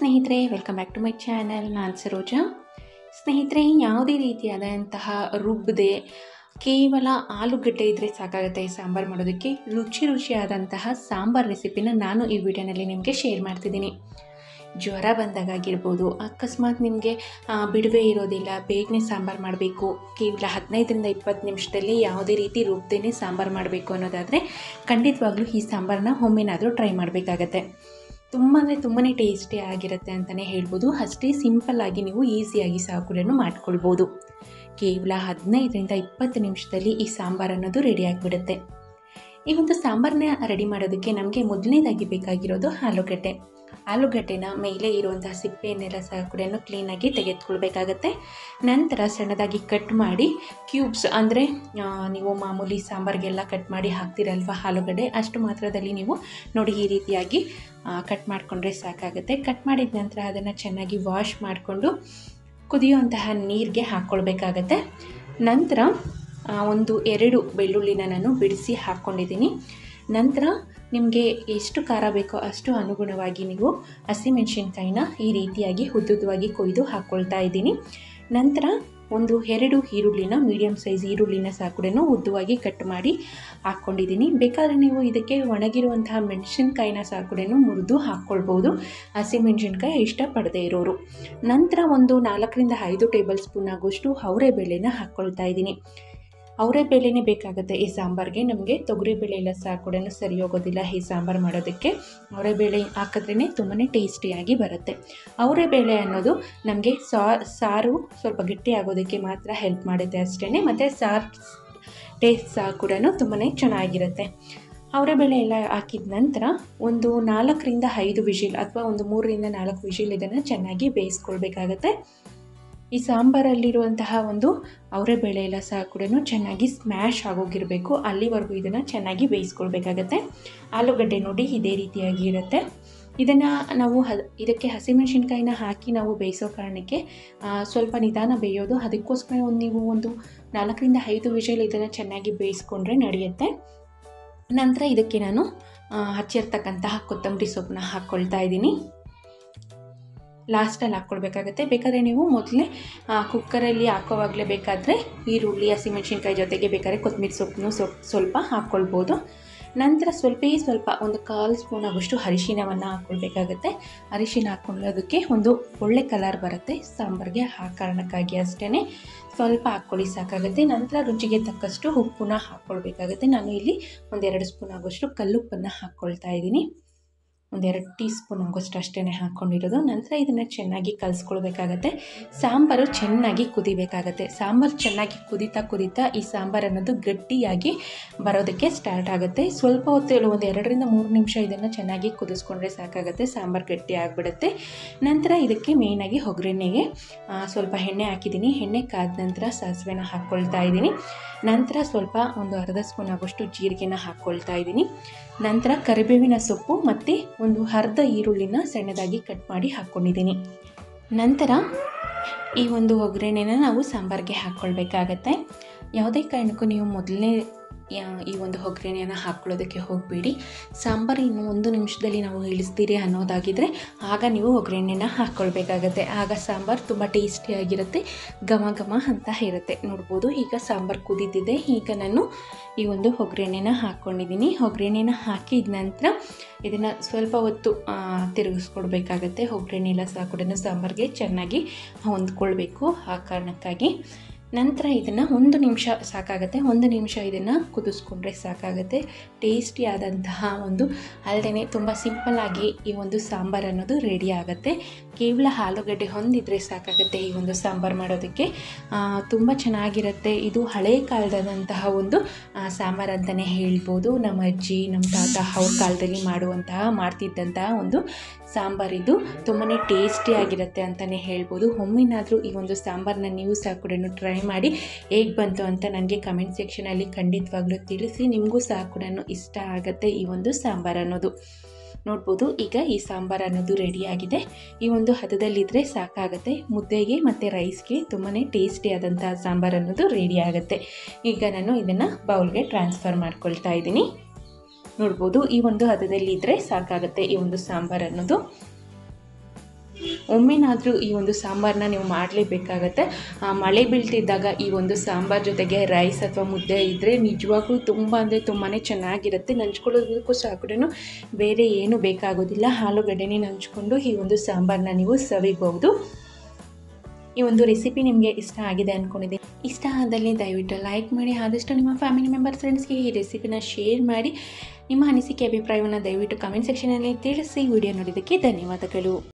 ಸ್ನೇಹಿತರೆ welcome back to my channel ನಾನು ಸರೋಜಾ ಸ್ನೇಹಿತರೆ ಯಾವುದೇ ರೀತಿಯಾದಂತಹ ರುಬ್ಬದೆ ಕೇವಲ ಆಲೂಗಡ್ಡೆ ಇದ್ದರೆ ಸಾಕಾಗುತ್ತೆ ಈ ಸಾಂಬಾರು ಮಾಡೋದಕ್ಕೆ ರುಚಿ ರುಚಿಯಾದಂತಹ ಸಾಂಬಾರು ರೆಸಿಪಿನ ನಾನು ಈ ವಿಡಿಯೋನಲ್ಲಿ ನಿಮಗೆ ಶೇರ್ ಮಾಡ್ತಿದ್ದೀನಿ ಜ್ವರ ಬಂದಾಗಿರ್ಬೋದು ಅಕಸ್ಮಾತ್ ನಿಮಗೆ ಬಿಡುವೆ ಇರೋದಿಲ್ಲ ಬೇಗನೆ ಸಾಂಬಾರು ಮಾಡಬೇಕು ಕೇವಲ ಹದಿನೈದರಿಂದ ಇಪ್ಪತ್ತು ನಿಮಿಷದಲ್ಲಿ ಯಾವುದೇ ರೀತಿ ರುಬ್ದೇನೆ ಸಾಂಬಾರು ಮಾಡಬೇಕು ಅನ್ನೋದಾದರೆ ಖಂಡಿತವಾಗ್ಲೂ ಈ ಸಾಂಬಾರನ್ನ ಒಮ್ಮೆನಾದರೂ ಟ್ರೈ ಮಾಡಬೇಕಾಗತ್ತೆ ತುಂಬ ಅಂದರೆ ತುಂಬಾ ಟೇಸ್ಟಿ ಆಗಿರುತ್ತೆ ಅಂತಲೇ ಹೇಳ್ಬೋದು ಅಷ್ಟೇ ಸಿಂಪಲ್ಲಾಗಿ ನೀವು ಈಸಿಯಾಗಿ ಸಹ ಕೂಡ ಮಾಡ್ಕೊಳ್ಬೋದು ಕೇವಲ ಹದಿನೈದರಿಂದ ಇಪ್ಪತ್ತು ನಿಮಿಷದಲ್ಲಿ ಈ ಸಾಂಬಾರು ಅನ್ನೋದು ರೆಡಿ ಆಗಿಬಿಡುತ್ತೆ ಈ ಒಂದು ಸಾಂಬಾರನ್ನ ರೆಡಿ ಮಾಡೋದಕ್ಕೆ ನಮಗೆ ಮೊದಲನೇದಾಗಿ ಬೇಕಾಗಿರೋದು ಆಲೂಗಡ್ಡೆ ಆಲೂಗಡ್ಡೆನ ಮೇಲೆ ಇರುವಂತಹ ಸಿಪ್ಪೆಯನ್ನೆಲ್ಲ ಸಹ ಕೂಡ ಕ್ಲೀನಾಗಿ ತೆಗೆದುಕೊಳ್ಬೇಕಾಗತ್ತೆ ನಂತರ ಸಣ್ಣದಾಗಿ ಕಟ್ ಮಾಡಿ ಕ್ಯೂಬ್ಸ್ ಅಂದರೆ ನೀವು ಮಾಮೂಲಿ ಸಾಂಬಾರಿಗೆಲ್ಲ ಕಟ್ ಮಾಡಿ ಹಾಕ್ತಿರಲ್ವ ಆಲೂಗಡ್ಡೆ ಅಷ್ಟು ಮಾತ್ರದಲ್ಲಿ ನೀವು ನೋಡಿ ಈ ರೀತಿಯಾಗಿ ಕಟ್ ಮಾಡಿಕೊಂಡ್ರೆ ಸಾಕಾಗುತ್ತೆ ಕಟ್ ಮಾಡಿದ ನಂತರ ಅದನ್ನು ಚೆನ್ನಾಗಿ ವಾಶ್ ಮಾಡಿಕೊಂಡು ಕುದಿಯುವಂತಹ ನೀರಿಗೆ ಹಾಕ್ಕೊಳ್ಬೇಕಾಗತ್ತೆ ನಂತರ ಒಂದು ಎರಡು ಬೆಳ್ಳುಳ್ಳಿನ ನಾನು ಬಿಡಿಸಿ ಹಾಕ್ಕೊಂಡಿದ್ದೀನಿ ನಂತರ ನಿಮಗೆ ಎಷ್ಟು ಖಾರ ಬೇಕೋ ಅಷ್ಟು ಅನುಗುಣವಾಗಿ ನೀವು ಹಸಿಮೆಣಸಿನ್ಕಾಯಿನ ಈ ರೀತಿಯಾಗಿ ಉದ್ದುದ್ದವಾಗಿ ಕೊಯ್ದು ಹಾಕ್ಕೊಳ್ತಾ ಇದ್ದೀನಿ ನಂತರ ಒಂದು ಎರಡು ಈರುಳ್ಳಿನ ಮೀಡಿಯಮ್ ಸೈಜ್ ಈರುಳ್ಳಿನ ಸಹ ಕೂಡ ಉದ್ದವಾಗಿ ಕಟ್ ಮಾಡಿ ಹಾಕ್ಕೊಂಡಿದ್ದೀನಿ ಬೇಕಾದರೆ ನೀವು ಇದಕ್ಕೆ ಒಣಗಿರುವಂತಹ ಮೆಣಸಿನ್ಕಾಯಿನ ಸಹ ಕೂಡ ಮುರಿದು ಹಾಕ್ಕೊಳ್ಬೋದು ಹಸಿಮೆಣಸಿನ್ಕಾಯಿ ಇಷ್ಟಪಡದೇ ಇರೋರು ನಂತರ ಒಂದು ನಾಲ್ಕರಿಂದ ಐದು ಟೇಬಲ್ ಸ್ಪೂನ್ ಆಗುವಷ್ಟು ಅವರೇ ಬೇಳೆನ ಹಾಕ್ಕೊಳ್ತಾ ಇದ್ದೀನಿ ಅವರೇ ಬೇಳೆನೇ ಬೇಕಾಗುತ್ತೆ ಈ ಸಾಂಬಾರಿಗೆ ನಮಗೆ ತೊಗರಿ ಬೇಳೆ ಎಲ್ಲ ಸಹ ಕೂಡ ಸರಿ ಹೋಗೋದಿಲ್ಲ ಈ ಸಾಂಬಾರು ಮಾಡೋದಕ್ಕೆ ಅವರೇ ಬೇಳೆ ಹಾಕಿದ್ರೇ ತುಂಬಾ ಟೇಸ್ಟಿಯಾಗಿ ಬರುತ್ತೆ ಅವರೇ ಬೇಳೆ ಅನ್ನೋದು ನಮಗೆ ಸಾರು ಸ್ವಲ್ಪ ಗಟ್ಟಿ ಆಗೋದಕ್ಕೆ ಮಾತ್ರ ಹೆಲ್ಪ್ ಮಾಡುತ್ತೆ ಅಷ್ಟೇ ಮತ್ತು ಸಾರು ಟೇಸ್ಟ್ ಸಹ ಕೂಡ ತುಂಬಾ ಚೆನ್ನಾಗಿರುತ್ತೆ ಅವರೆಬೇಳೆ ಎಲ್ಲ ಹಾಕಿದ ನಂತರ ಒಂದು ನಾಲ್ಕರಿಂದ ಐದು ವಿಷಿಲ್ ಅಥವಾ ಒಂದು ಮೂರರಿಂದ ನಾಲ್ಕು ವಿಷಿಲ್ ಇದನ್ನು ಚೆನ್ನಾಗಿ ಬೇಯಿಸ್ಕೊಳ್ಬೇಕಾಗತ್ತೆ ಈ ಸಾಂಬಾರಲ್ಲಿರುವಂತಹ ಒಂದು ಅವರೆಬೇಳೆ ಎಲ್ಲ ಸಹ ಕೂಡ ಚೆನ್ನಾಗಿ ಸ್ಮ್ಯಾಶ್ ಆಗೋಗಿರಬೇಕು ಅಲ್ಲಿವರೆಗೂ ಇದನ್ನು ಚೆನ್ನಾಗಿ ಬೇಯಿಸ್ಕೊಳ್ಬೇಕಾಗತ್ತೆ ಆಲೂಗಡ್ಡೆ ನೋಡಿ ಇದೇ ರೀತಿಯಾಗಿ ಇರುತ್ತೆ ಇದನ್ನು ನಾವು ಹ ಇದಕ್ಕೆ ಹಸಿಮೆಣಸಿನ್ಕಾಯಿನ ಹಾಕಿ ನಾವು ಬೇಯಿಸೋ ಕಾರಣಕ್ಕೆ ಸ್ವಲ್ಪ ನಿಧಾನ ಬೇಯೋದು ಅದಕ್ಕೋಸ್ಕರ ಒಂದು ನೀವು ಒಂದು ನಾಲ್ಕರಿಂದ ಐದು ವಿಷಲ್ ಇದನ್ನು ಚೆನ್ನಾಗಿ ಬೇಯಿಸ್ಕೊಂಡ್ರೆ ನಡೆಯುತ್ತೆ ನಂತರ ಇದಕ್ಕೆ ನಾನು ಹಚ್ಚಿರ್ತಕ್ಕಂತಹ ಕೊತ್ತಂಬರಿ ಸೊಪ್ಪನ್ನ ಹಾಕ್ಕೊಳ್ತಾ ಇದ್ದೀನಿ ಲಾಸ್ಟಲ್ಲಿ ಹಾಕ್ಕೊಳ್ಬೇಕಾಗತ್ತೆ ಬೇಕಾದರೆ ನೀವು ಮೊದಲೇ ಕುಕ್ಕರಲ್ಲಿ ಹಾಕೋವಾಗಲೇ ಬೇಕಾದರೆ ಈರುಳ್ಳಿ ಹಸಿಮೆಣ್ಸಿನ್ಕಾಯಿ ಜೊತೆಗೆ ಬೇಕಾದರೆ ಕೊತ್ತಂಬರಿ ಸೊಪ್ಪನ್ನು ಸೊಪ್ಪು ಸ್ವಲ್ಪ ಹಾಕ್ಕೊಳ್ಬೋದು ನಂತರ ಸ್ವಲ್ಪ ಸ್ವಲ್ಪ ಒಂದು ಕಾಲು ಸ್ಪೂನ್ ಆಗೋಷ್ಟು ಅರಿಶಿನವನ್ನು ಹಾಕ್ಕೊಳ್ಬೇಕಾಗತ್ತೆ ಅರಿಶಿನ ಹಾಕ್ಕೊಳ್ಳೋದಕ್ಕೆ ಒಂದು ಒಳ್ಳೆ ಕಲರ್ ಬರುತ್ತೆ ಸಾಂಬಾರಿಗೆ ಆ ಕಾರಣಕ್ಕಾಗಿ ಅಷ್ಟೇ ಸ್ವಲ್ಪ ಹಾಕ್ಕೊಳ್ಳಿ ಸಾಕಾಗುತ್ತೆ ನಂತರ ರುಚಿಗೆ ತಕ್ಕಷ್ಟು ಉಪ್ಪನ್ನ ಹಾಕ್ಕೊಳ್ಬೇಕಾಗುತ್ತೆ ನಾನು ಇಲ್ಲಿ ಒಂದೆರಡು ಸ್ಪೂನ್ ಆಗೋಷ್ಟು ಕಲ್ಲುಪ್ಪನ್ನು ಹಾಕ್ಕೊಳ್ತಾ ಇದ್ದೀನಿ ಒಂದೆರಡು ಟೀ ಸ್ಪೂನ್ ಆಗೋಷ್ಟು ಅಷ್ಟೇ ಹಾಕ್ಕೊಂಡಿರೋದು ನಂತರ ಇದನ್ನು ಚೆನ್ನಾಗಿ ಕಲಿಸ್ಕೊಳ್ಬೇಕಾಗತ್ತೆ ಸಾಂಬಾರು ಚೆನ್ನಾಗಿ ಕುದಿಬೇಕಾಗತ್ತೆ ಸಾಂಬಾರು ಚೆನ್ನಾಗಿ ಕುದೀತಾ ಕುದೀತಾ ಈ ಸಾಂಬಾರು ಅನ್ನೋದು ಗಟ್ಟಿಯಾಗಿ ಬರೋದಕ್ಕೆ ಸ್ಟಾರ್ಟ್ ಆಗುತ್ತೆ ಸ್ವಲ್ಪ ಹೊತ್ತು ಒಂದು ಎರಡರಿಂದ ಮೂರು ನಿಮಿಷ ಇದನ್ನು ಚೆನ್ನಾಗಿ ಕುದಿಸ್ಕೊಂಡ್ರೆ ಸಾಕಾಗುತ್ತೆ ಸಾಂಬಾರು ಗಟ್ಟಿ ಆಗಿಬಿಡುತ್ತೆ ನಂತರ ಇದಕ್ಕೆ ಮೇಯ್ನಾಗಿ ಒಗ್ಗರಣೆಗೆ ಸ್ವಲ್ಪ ಎಣ್ಣೆ ಹಾಕಿದ್ದೀನಿ ಎಣ್ಣೆ ಕಾದ ನಂತರ ಸಾಸಿವೆನ ಹಾಕ್ಕೊಳ್ತಾ ಇದ್ದೀನಿ ನಂತರ ಸ್ವಲ್ಪ ಒಂದು ಅರ್ಧ ಸ್ಪೂನ್ ಆಗೋಷ್ಟು ಜೀರಿಗೆನ ಹಾಕ್ಕೊಳ್ತಾ ಇದ್ದೀನಿ ನಂತರ ಕರಿಬೇವಿನ ಸೊಪ್ಪು ಮತ್ತು ಒಂದು ಅರ್ಧ ಈರುಳ್ಳಿನ ಸಣ್ಣದಾಗಿ ಕಟ್ ಮಾಡಿ ಹಾಕ್ಕೊಂಡಿದ್ದೀನಿ ನಂತರ ಈ ಒಂದು ಒಗ್ಗರಣೆನ ನಾವು ಸಾಂಬಾರಿಗೆ ಹಾಕ್ಕೊಳ್ಬೇಕಾಗತ್ತೆ ಯಾವುದೇ ಕಾರಣಕ್ಕೂ ನೀವು ಮೊದಲನೇ ಈ ಒಂದು ಒಗ್ಗರಣೆಯನ್ನು ಹಾಕ್ಕೊಳ್ಳೋದಕ್ಕೆ ಹೋಗಬೇಡಿ ಸಾಂಬಾರು ಇನ್ನು ಒಂದು ನಿಮಿಷದಲ್ಲಿ ನಾವು ಇಳಿಸ್ತೀರಿ ಅನ್ನೋದಾಗಿದ್ದರೆ ಆಗ ನೀವು ಒಗ್ಗರಣೆನ ಹಾಕ್ಕೊಳ್ಬೇಕಾಗತ್ತೆ ಆಗ ಸಾಂಬಾರು ತುಂಬ ಟೇಸ್ಟಿಯಾಗಿರುತ್ತೆ ಘಮ ಘಮ ಅಂತ ಇರುತ್ತೆ ನೋಡ್ಬೋದು ಈಗ ಸಾಂಬಾರು ಕುದೀತಿದೆ ಈಗ ನಾನು ಈ ಒಂದು ಒಗ್ಗರಣೆನ ಹಾಕ್ಕೊಂಡಿದ್ದೀನಿ ಒಗ್ಗರಣೆನ ಹಾಕಿದ ನಂತರ ಇದನ್ನು ಸ್ವಲ್ಪ ಹೊತ್ತು ತಿರುಗಿಸ್ಕೊಡ್ಬೇಕಾಗತ್ತೆ ಒಗ್ಗರಣೆ ಎಲ್ಲ ಸಹ ಕೂಡ ಸಾಂಬಾರಿಗೆ ಚೆನ್ನಾಗಿ ಹೊಂದ್ಕೊಳ್ಬೇಕು ಆ ಕಾರಣಕ್ಕಾಗಿ ನಂತರ ಇದನ್ನು ಒಂದು ನಿಮಿಷ ಸಾಕಾಗುತ್ತೆ ಒಂದು ನಿಮಿಷ ಇದನ್ನು ಕುದಿಸ್ಕೊಂಡ್ರೆ ಸಾಕಾಗುತ್ತೆ ಟೇಸ್ಟಿ ಆದಂತಹ ಒಂದು ಅಲ್ಲದೆ ತುಂಬ ಸಿಂಪಲ್ಲಾಗಿ ಈ ಒಂದು ಸಾಂಬಾರು ಅನ್ನೋದು ರೆಡಿ ಆಗುತ್ತೆ ಕೇವಲ ಆಲೂಗಡ್ಡೆ ಹೊಂದಿದ್ರೆ ಸಾಕಾಗುತ್ತೆ ಈ ಒಂದು ಸಾಂಬಾರು ಮಾಡೋದಕ್ಕೆ ತುಂಬ ಚೆನ್ನಾಗಿರುತ್ತೆ ಇದು ಹಳೆಯ ಕಾಲದಂತಹ ಒಂದು ಸಾಂಬಾರು ಅಂತಲೇ ಹೇಳ್ಬೋದು ನಮ್ಮ ಅಜ್ಜಿ ನಮ್ಮ ತಾತ ಅವ್ರ ಕಾಲದಲ್ಲಿ ಮಾಡುವಂತಹ ಮಾಡ್ತಿದ್ದಂತಹ ಒಂದು ಸಾಂಬಾರಿದು ತುಂಬಾ ಟೇಸ್ಟಿಯಾಗಿರುತ್ತೆ ಅಂತಲೇ ಹೇಳ್ಬೋದು ಒಮ್ಮೆನಾದರೂ ಈ ಒಂದು ಸಾಂಬಾರನ್ನ ನೀವು ಸಹ ಕೂಡ ಟ್ರೈ ಮಾಡಿ ಹೇಗೆ ಬಂತು ಅಂತ ನನಗೆ ಕಮೆಂಟ್ ಸೆಕ್ಷನಲ್ಲಿ ಖಂಡಿತವಾಗ್ಲೂ ತಿಳಿಸಿ ನಿಮಗೂ ಸಹ ಕೂಡ ಇಷ್ಟ ಆಗುತ್ತೆ ಈ ಒಂದು ಸಾಂಬಾರು ಅನ್ನೋದು ನೋಡ್ಬೋದು ಈಗ ಈ ಸಾಂಬಾರು ಅನ್ನೋದು ರೆಡಿಯಾಗಿದೆ ಈ ಒಂದು ಹದದಲ್ಲಿದ್ದರೆ ಸಾಕಾಗುತ್ತೆ ಮುದ್ದೆಗೆ ಮತ್ತು ರೈಸ್ಗೆ ತುಂಬಾ ಟೇಸ್ಟಿಯಾದಂತಹ ಸಾಂಬಾರು ಅನ್ನೋದು ರೆಡಿ ಆಗುತ್ತೆ ಈಗ ನಾನು ಇದನ್ನು ಬೌಲ್ಗೆ ಟ್ರಾನ್ಸ್ಫರ್ ಮಾಡ್ಕೊಳ್ತಾ ಇದ್ದೀನಿ ನೋಡ್ಬೋದು ಈ ಒಂದು ಹದದಲ್ಲಿ ಇದ್ದರೆ ಸಾಕಾಗುತ್ತೆ ಈ ಒಂದು ಸಾಂಬಾರು ಅನ್ನೋದು ಒಮ್ಮೆನಾದರೂ ಈ ಒಂದು ಸಾಂಬಾರನ್ನ ನೀವು ಮಾಡಲೇಬೇಕಾಗತ್ತೆ ಮಳೆ ಬೀಳ್ತಿದ್ದಾಗ ಈ ಒಂದು ಸಾಂಬಾರ್ ಜೊತೆಗೆ ರೈಸ್ ಅಥವಾ ಮುದ್ದೆ ಇದ್ದರೆ ನಿಜವಾಗ್ಲೂ ತುಂಬ ಅಂದರೆ ತುಂಬಾ ಚೆನ್ನಾಗಿರುತ್ತೆ ನಂಚ್ಕೊಳ್ಳೋದಕ್ಕೂ ಸಹ ಕೂಡ ಬೇರೆ ಏನು ಬೇಕಾಗೋದಿಲ್ಲ ಆಲೂಗಡ್ಡೆನೇ ನಂಚ್ಕೊಂಡು ಈ ಒಂದು ಸಾಂಬಾರನ್ನ ನೀವು ಸವಿಬಹುದು ಈ ಒಂದು ರೆಸಿಪಿ ನಿಮಗೆ ಇಷ್ಟ ಆಗಿದೆ ಅಂದ್ಕೊಂಡಿದ್ದೀನಿ ಇಷ್ಟ ಆದಲ್ಲಿ ದಯವಿಟ್ಟು ಲೈಕ್ ಮಾಡಿ ಆದಷ್ಟು ನಿಮ್ಮ ಫ್ಯಾಮಿಲಿ ಮೆಂಬರ್ ಫ್ರೆಂಡ್ಸ್ಗೆ ಈ ರೆಸಿಪಿನ ಶೇರ್ ಮಾಡಿ ನಿಮ್ಮ ಅನಿಸಿಕೆ ಅಭಿಪ್ರಾಯವನ್ನು ದಯವಿಟ್ಟು ಕಮೆಂಟ್ ಸೆಕ್ಷನಲ್ಲಿ ತಿಳಿಸಿ ವಿಡಿಯೋ ನೋಡಿದ್ದಕ್ಕೆ ಧನ್ಯವಾದಗಳು